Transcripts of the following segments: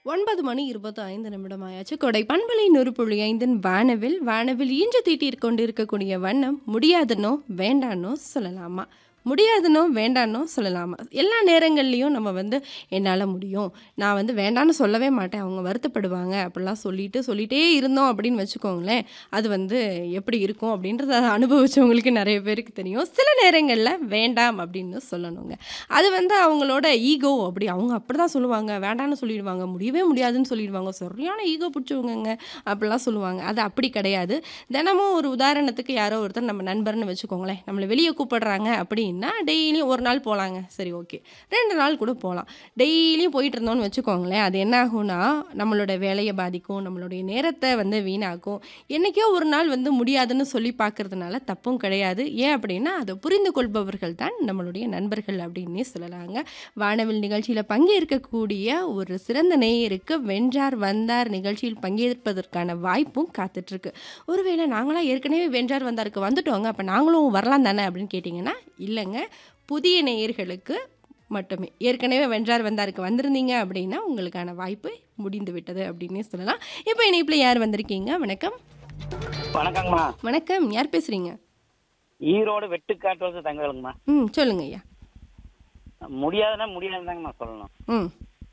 ஒன்பது மணி இருபத்தி ஐந்து நிமிடம் ஆயாச்சு கொடை பண்பலை நூறு புள்ளி ஐந்தின் வானவில் வானவில் ஈன்று தீட்டிக் கொண்டிருக்கக்கூடிய வண்ணம் முடியாதுன்னோ வேண்டானோ சொல்லலாமா முடியாதுன்னோ வேண்டானோ சொல்லலாமா எல்லா நேரங்கள்லையும் நம்ம வந்து என்னால் முடியும் நான் வந்து வேண்டான்னு சொல்லவே மாட்டேன் அவங்க வருத்தப்படுவாங்க அப்படிலாம் சொல்லிட்டு சொல்லிட்டே இருந்தோம் அப்படின்னு வச்சுக்கோங்களேன் அது வந்து எப்படி இருக்கும் அப்படின்றத அனுபவிச்சவங்களுக்கு நிறைய பேருக்கு தெரியும் சில நேரங்களில் வேண்டாம் அப்படின்னு சொல்லணுங்க அது வந்து அவங்களோட ஈகோ அப்படி அவங்க அப்படி தான் சொல்லுவாங்க வேண்டான்னு சொல்லிடுவாங்க முடியவே முடியாதுன்னு சொல்லிடுவாங்க சரியான ஈகோ பிடிச்சவங்கங்க அப்படிலாம் சொல்லுவாங்க அது அப்படி கிடையாது தினமும் ஒரு உதாரணத்துக்கு யாரோ ஒருத்தர் நம்ம நண்பர்னு வச்சுக்கோங்களேன் நம்மளை வெளியே கூப்பிடுறாங்க அப்படின்னா டெய்லியும் ஒரு நாள் போகலாங்க சரி ஓகே ரெண்டு நாள் கூட போகலாம் டெய்லியும் போயிட்டு இருந்தோம்னு வச்சுக்கோங்களேன் அது என்ன ஆகும்னா நம்மளோட வேலையை பாதிக்கும் நம்மளுடைய நேரத்தை வந்து வீணாக்கும் என்றைக்கோ ஒரு நாள் வந்து முடியாதுன்னு சொல்லி பார்க்கறதுனால தப்பும் கிடையாது ஏன் அப்படின்னா அதை புரிந்து கொள்பவர்கள் தான் நம்மளுடைய நண்பர்கள் அப்படின்னே சொல்லலாங்க வானவில் நிகழ்ச்சியில் பங்கேற்கக்கூடிய ஒரு சிறந்த நேயருக்கு வென்றார் வந்தார் நிகழ்ச்சியில் பங்கேற்பதற்கான வாய்ப்பும் காத்துட்ருக்கு ஒருவேளை நாங்களாம் ஏற்கனவே வென்றார் வந்தாருக்கு வந்துட்டோங்க அப்போ நாங்களும் வரலாம் தானே அப்படின்னு கேட்டிங்கன்னா இல்லைங்க புதிய நேயர்களுக்கு மட்டுமே ஏற்கனவே வென்றார் வந்தாருக்கு வந்திருந்தீங்க அப்படின்னா உங்களுக்கான வாய்ப்பு முடிந்து விட்டது அப்படின்னே சொல்லலாம் இப்போ இணைப்பில் யார் வந்திருக்கீங்க வணக்கம் வணக்கங்கம்மா வணக்கம் யார் பேசுகிறீங்க ஈரோடு வெட்டுக்காட்டு வந்து தங்கலுங்கம்மா ம் சொல்லுங்க ஐயா முடியாதுன்னா முடியாதுதாங்கம்மா சொல்லணும் ம்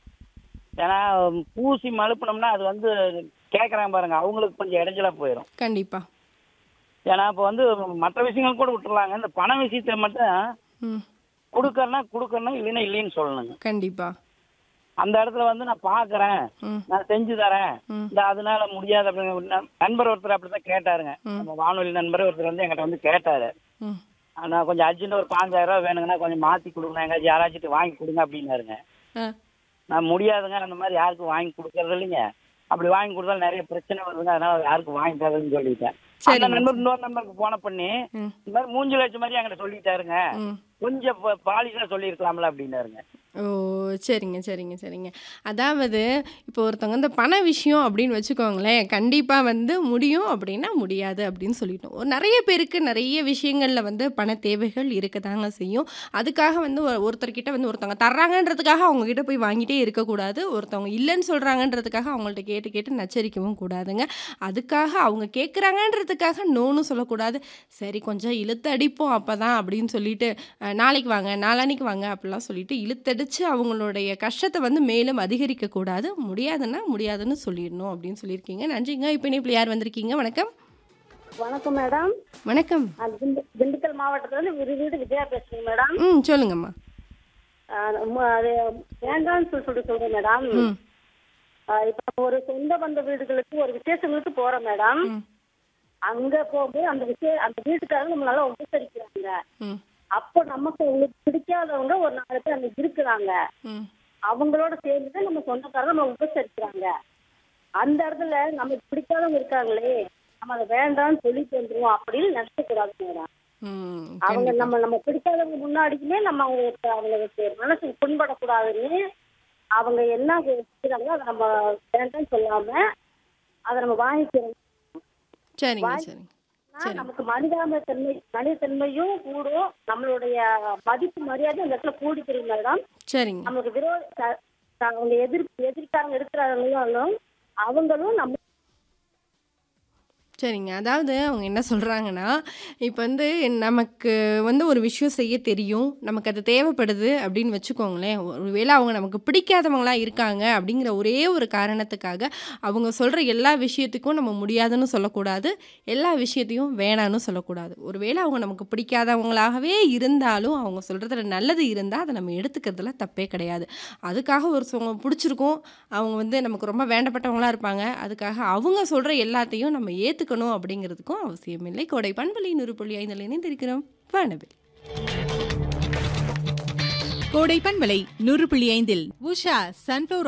ஏன்னா பூசி மழுப்பினோம்னா அது வந்து கேட்குறாங்க பாருங்க அவங்களுக்கு கொஞ்சம் இடைஞ்சலா போயிடும் கண்டிப்பாக ஏன்னா இப்போ வந்து மற்ற விஷயங்கள் கூட விட்டுறலாங்க இந்த பண விஷயத்த மட்டும் ம் கொடுக்கறனா கொடுக்கறணும் இல்லைன்னா இல்லைன்னு சொல்லணுங்க கண்டிப்பாக அந்த இடத்துல வந்து நான் பார்க்கறேன் ம் நான் செஞ்சு தரேன் ம். இந்த அதனால முடியாது அப்படின்னு ந- நண்பர் ஒருத்தர் அப்படிதான் கேட்டாருங்க ம். நம்ம வானொலி நண்பர் ஒருத்தர் வந்து என்கிட்ட வந்து கேட்டாரு ம் நான் கொஞ்சம் அர்ஜென்ட் ஒரு பாஞ்சாயிரம் ரூபாய் வேணுங்கன்னா கொஞ்சம் மாத்தி கொடுங்க எங்கேயாச்சும் யாராச்சும் வாங்கி கொடுங்க அப்படின்னாருங்க ஆ நான் முடியாதுங்க அந்த மாதிரி யாருக்கும் வாங்கி கொடுக்கறது இல்லைங்க அப்படி வாங்கி கொடுத்தாலும் நிறைய பிரச்சனை வருதுங்க அதனால யாருக்கும் வாங்கி தரதுன்னு சொல்லிட்டேன் சரிங்க. அந்த நண்பர் இன்னொரு நம்பருக்கு போன பண்ணி ம் இந்த மாதிரி மூஞ்சி லட்சம் மாதிரி என்கிட்ட சொல்லிட்டாருங்க ம் கொஞ்சம் பாலிஷா சொல்லியிருக்கலாம்ல அப்படின்னாருங்க ஓ சரிங்க சரிங்க சரிங்க அதாவது இப்போ ஒருத்தவங்க இந்த பண விஷயம் அப்படின்னு வச்சுக்கோங்களேன் கண்டிப்பாக வந்து முடியும் அப்படின்னா முடியாது அப்படின்னு சொல்லிட்டோம் ஒரு நிறைய பேருக்கு நிறைய விஷயங்களில் வந்து பண தேவைகள் இருக்க தாங்க செய்யும் அதுக்காக வந்து ஒரு- ஒருத்தர்கிட்ட வந்து ஒருத்தவங்க தர்றாங்கன்றதுக்காக அவங்கக்கிட்ட போய் வாங்கிட்டே இருக்கக்கூடாது ஒருத்தவங்க இல்லைன்னு சொல்கிறாங்கன்றதுக்காக அவங்கள்ட்ட கேட்டு கேட்டு நச்சரிக்கவும் கூடாதுங்க அதுக்காக அவங்க கேட்குறாங்கன்றதுக்காக நோன்னு சொல்லக்கூடாது சரி கொஞ்சம் இழுத்து அடிப்போம் அப்போ தான் அப்படின்னு சொல்லிட்டு அஹ், நாளைக்கு வாங்க நாளான்னைக்கு வாங்க அப்படிலாம் சொல்லிட்டு இழுத்தடிச்சு அவங்களுடைய கஷ்டத்தை வந்து மேலும் அதிகரிக்கக்கூடாது முடியாதுன்னா முடியாதுன்னு சொல்லிடணும் அப்படின்னு சொல்லியிருக்கீங்க நன்றிங்க இப்போ இனிப்பில் யார் வந்திருக்கீங்க வணக்கம் வணக்கம் மேடம் வணக்கம் அது திண்டு திண்டுக்கல் மாவட்டத்துல இருந்து விரு வீடு விஜயா பேசுறேங்க மேடம் ம் சொல்லுங்கம்மா ஆஹ் ம- அது வேண்டாம்னு சொல்லி சொல்லிட்டு சொல்றேன் மேடம் ம் ஆஹ் இப்ப நம்ம ஒரு சொந்த பந்த வீடுகளுக்கு ஒரு விசேஷங்களுக்கு போறோம் மேடம் ம் அங்க போகும்போது அந்த விஷய அந்த வீட்டுக்காரங்க நம்ம நல்லா உபசரிக்கிறாங்க ம் அப்போ நமக்கு அவங்களுக்கு பிடிக்காதவங்க ஒரு நாலு பேர் அங்க இருக்கிறாங்க ம் அவங்களோட சேர்ந்து தான் நம்ம சொந்தக்காரங்க நம்ம உபசரிக்கிறாங்க அந்த இடத்துல நமக்கு பிடிக்காதவங்க இருக்காங்களே நம்ம அதை வேண்டாம்னு சொல்லிட்டு வந்துருவோம் அப்படின்னு நினைக்க கூடாது மேடம் ம் அவங்க நம்ம நம்ம பிடிக்காதவங்க முன்னாடியுமே நம்ம அவங்களுக்கு அவங்களுக்கு மனசு புண்படக்கூடாதுன்னு அவங்க என்ன வைக்கிறாங்களோ அதை நம்ம வேண்டாம்னு சொல்லாம அதை நம்ம வாங்கிக்கிறோம் சரிங்க சரிங்க சரி நமக்கு மனிதாப தன்மை மனித தன்மையும் கூடும் நம்மளுடைய மதிப்பு மரியாதை அந்த இடத்துல கூடிக்கிறீங்க மேடம் சரிங்க நமக்கு விரோத த- த- அவங்க எதிர்ப்பு எதிர்க்காரங்க இருக்கிறவங்களும் அவங்களும் நம்ம சரிங்க அதாவது அவங்க என்ன சொல்கிறாங்கன்னா இப்போ வந்து நமக்கு வந்து ஒரு விஷயம் செய்ய தெரியும் நமக்கு அது தேவைப்படுது அப்படின்னு வச்சுக்கோங்களேன் ஒருவேளை அவங்க நமக்கு பிடிக்காதவங்களா இருக்காங்க அப்படிங்கிற ஒரே ஒரு காரணத்துக்காக அவங்க சொல்கிற எல்லா விஷயத்துக்கும் நம்ம முடியாதுன்னு சொல்லக்கூடாது எல்லா விஷயத்தையும் வேணான்னு சொல்லக்கூடாது ஒருவேளை அவங்க நமக்கு பிடிக்காதவங்களாகவே இருந்தாலும் அவங்க சொல்கிறதுல நல்லது இருந்தால் அதை நம்ம எடுத்துக்கிறதுல தப்பே கிடையாது அதுக்காக ஒரு சவங்க பிடிச்சிருக்கும் அவங்க வந்து நமக்கு ரொம்ப வேண்டப்பட்டவங்களா இருப்பாங்க அதுக்காக அவங்க சொல்கிற எல்லாத்தையும் நம்ம ஏற்றுக்கணும் அப்படிங்கிறதுக்கும் அவசியம் இல்லை கோடை பண்பலை நூறு புள்ளி ஐந்தில் இணைந்திருக்கிறோம் வானவில் கோடை பண்பலை நூறு புள்ளி ஐந்தில் உஷா சன்ஃப்ளவர்